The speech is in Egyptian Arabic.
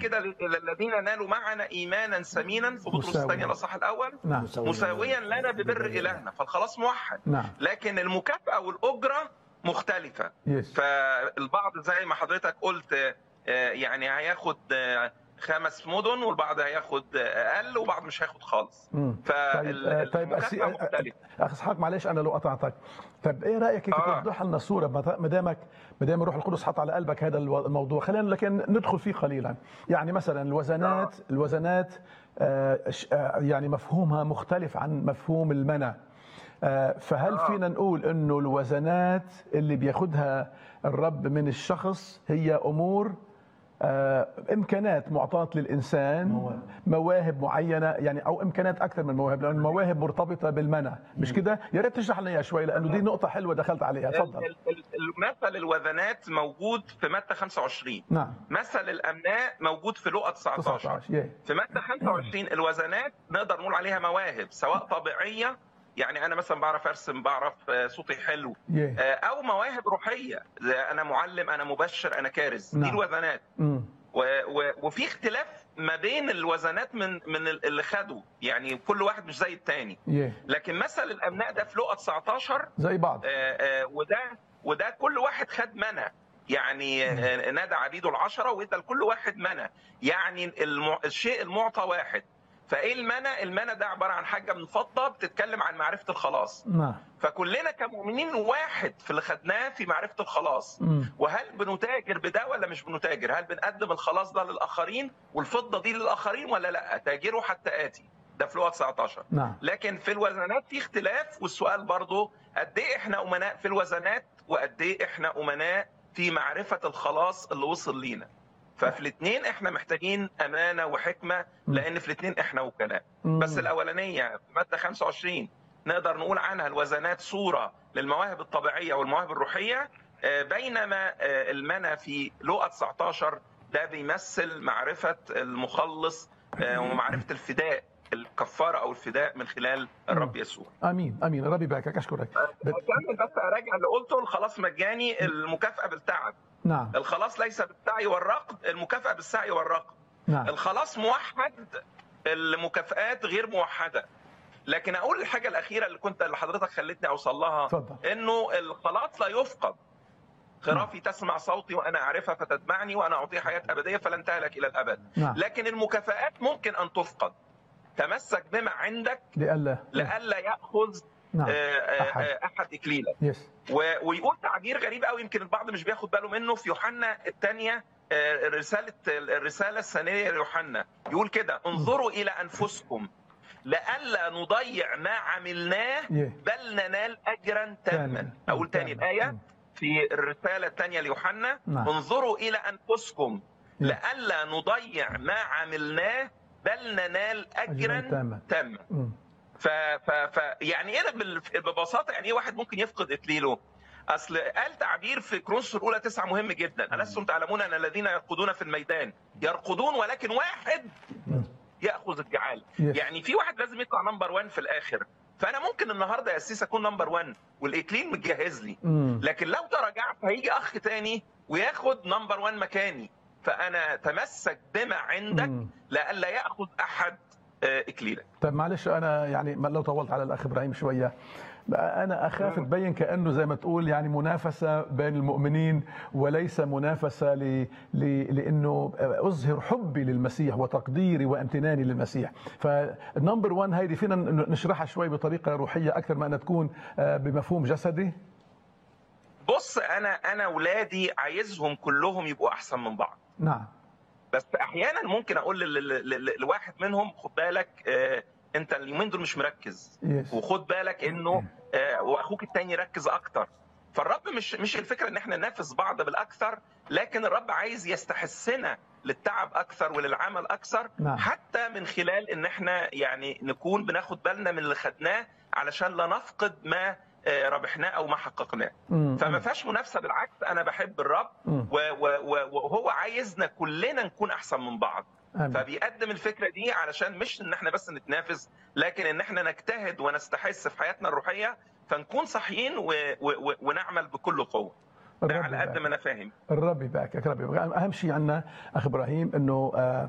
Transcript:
كده الذين نالوا معنا ايمانا ثمينا في بطرس مساويا. الثانيه الاصحاح الاول نعم مساويا لنا ببر الهنا فالخلاص موحد نعم لكن المكافاه والاجره مختلفه يس فالبعض زي ما حضرتك قلت آه، يعني هياخد آه، خمس مدن والبعض هياخد آه، اقل وبعض مش هياخد خالص مم. طيب آه، طيب فالمكافاه أسي- مختلفه اخ اسحاق معلش انا لو قطعتك طب ايه رايك هيك آه. توضح لنا الصوره ما دامك ما دام الروح القدس حط على قلبك هذا الو- الموضوع خلينا لكن ندخل فيه قليلا يعني مثلا الوزنات الوزنات آه، ش- آه، يعني مفهومها مختلف عن مفهوم المنى آه، فهل آه. فينا نقول انه الوزنات اللي بياخدها الرب من الشخص هي امور آه، امكانات معطاه للانسان مواهب معينه يعني او امكانات اكثر من مواهب لان المواهب مرتبطه بالمنع مش كده يا ريت تشرح لنا اياها شوي لانه دي نقطه حلوه دخلت عليها تفضل ال- ال- ال- مثل الوزنات موجود في متى 25 نعم مثل الامناء موجود في لقا 19 19 ياه. في ماده 25 الوزنات نقدر نقول عليها مواهب سواء طبيعيه يعني انا مثلا بعرف ارسم بعرف آه، صوتي حلو ياه. آه، او مواهب روحيه زي انا معلم انا مبشر انا كارز نعم. دي الوزنات مم. و- و- وفي اختلاف ما بين الوزنات من من اللي خدوا يعني كل واحد مش زي التاني ياه. لكن مثل الابناء ده في لقا 19 زي بعض آه، آه، وده وده كل واحد خد منى يعني آه، نادى عبيده العشرة وادى لكل واحد منى يعني المع... الشيء المعطى واحد فايه المنى؟ المنى ده عباره عن حاجه من فضه بتتكلم عن معرفه الخلاص نعم فكلنا كمؤمنين واحد في اللي خدناه في معرفه الخلاص مم. وهل بنتاجر بده ولا مش بنتاجر؟ هل بنقدم الخلاص ده للاخرين والفضه دي للاخرين ولا لا؟ تاجروا حتى اتي ده في لقا 19 نعم لكن في الوزنات في اختلاف والسؤال برضه قد ايه احنا امناء في الوزنات وقد ايه احنا امناء في معرفه الخلاص اللي وصل لينا ففي الاثنين احنا محتاجين امانه وحكمه لان في الاثنين احنا وكلاء مم. بس الاولانيه في ماده 25 نقدر نقول عنها الوزنات صوره للمواهب الطبيعيه والمواهب الروحيه آه، بينما آه، المنى في لقا 19 ده بيمثل معرفه المخلص آه، ومعرفه الفداء الكفاره او الفداء من خلال الرب يسوع. امين امين ربي يباركك اشكرك بت... اكمل بس اراجع اللي قلته الخلاص مجاني المكافاه بالتعب، نعم الخلاص ليس بالسعي والرقب، المكافاه بالسعي والرقب. نعم الخلاص موحد المكافآت غير موحده. لكن اقول الحاجه الاخيره اللي كنت اللي حضرتك خلتني اوصل لها اتفضل انه الخلاص لا يفقد. خرافي تسمع صوتي وانا اعرفها فتتبعني وانا اعطيها حياه ابديه فلن تهلك الى الابد. نعم لكن المكافآت ممكن ان تفقد. تمسك بما عندك لئلا لئلا ياخذ نعم آه، آه، أحد. آه، احد اكليلا يس و- ويقول تعبير غريب قوي يمكن البعض مش بياخد باله منه في يوحنا الثانيه رساله الرساله الثانيه ليوحنا يقول كده انظروا الى انفسكم لئلا نضيع ما عملناه يه. بل ننال اجرا تاما تاما. اقول تاني تاما. الايه مم. في الرساله الثانيه ليوحنا نعم. انظروا الى انفسكم يه. لئلا نضيع ما عملناه بل ننال أجراً اجرا تاما. تاما مم. ف ف ف يعني ايه بال- ببساطه يعني ايه واحد ممكن يفقد اكليله؟ اصل قال تعبير في كرونس الاولى تسعه مهم جدا الستم تعلمون ان الذين يرقدون في الميدان يرقدون ولكن واحد مم. ياخذ الجعاله يس. يعني في واحد لازم يطلع نمبر 1 في الاخر فانا ممكن النهارده يا اسيس اكون نمبر 1 والاكليل متجهز لي مم. لكن لو تراجعت هيجي اخ تاني وياخد نمبر 1 مكاني فانا تمسك بما عندك مم. لئلا ياخذ احد آه، اكليلك طيب معلش انا يعني ما- لو طولت على الاخ ابراهيم شويه انا اخاف تبين كانه زي ما تقول يعني منافسه بين المؤمنين وليس منافسه ل... ل... لانه اظهر حبي للمسيح وتقديري وامتناني للمسيح فالنمبر 1 هيدي فينا نشرحها شوي بطريقه روحيه اكثر ما انها تكون آه، بمفهوم جسدي بص انا انا اولادي عايزهم كلهم يبقوا احسن من بعض نعم بس احيانا ممكن اقول لل- لل- لل- لواحد منهم خد بالك آه، انت اليومين دول مش مركز يس وخد بالك انه آه، واخوك التاني ركز اكتر فالرب مش مش الفكره ان احنا ننافس بعض بالاكثر لكن الرب عايز يستحسنا للتعب اكثر وللعمل اكثر نعم. حتى من خلال ان احنا يعني نكون بناخد بالنا من اللي خدناه علشان لا نفقد ما آه، ربحناه او ما حققناه مم. فما فيهاش منافسه بالعكس انا بحب الرب مم. و- و- و- وهو عايزنا كلنا نكون احسن من بعض آمين. فبيقدم الفكره دي علشان مش ان احنا بس نتنافس لكن ان احنا نجتهد ونستحث في حياتنا الروحيه فنكون صحيين و... و... و... ونعمل بكل قوه ده على قد ما انا فاهم الرب يباركك ربي يبارك اهم شيء عندنا اخ ابراهيم انه آه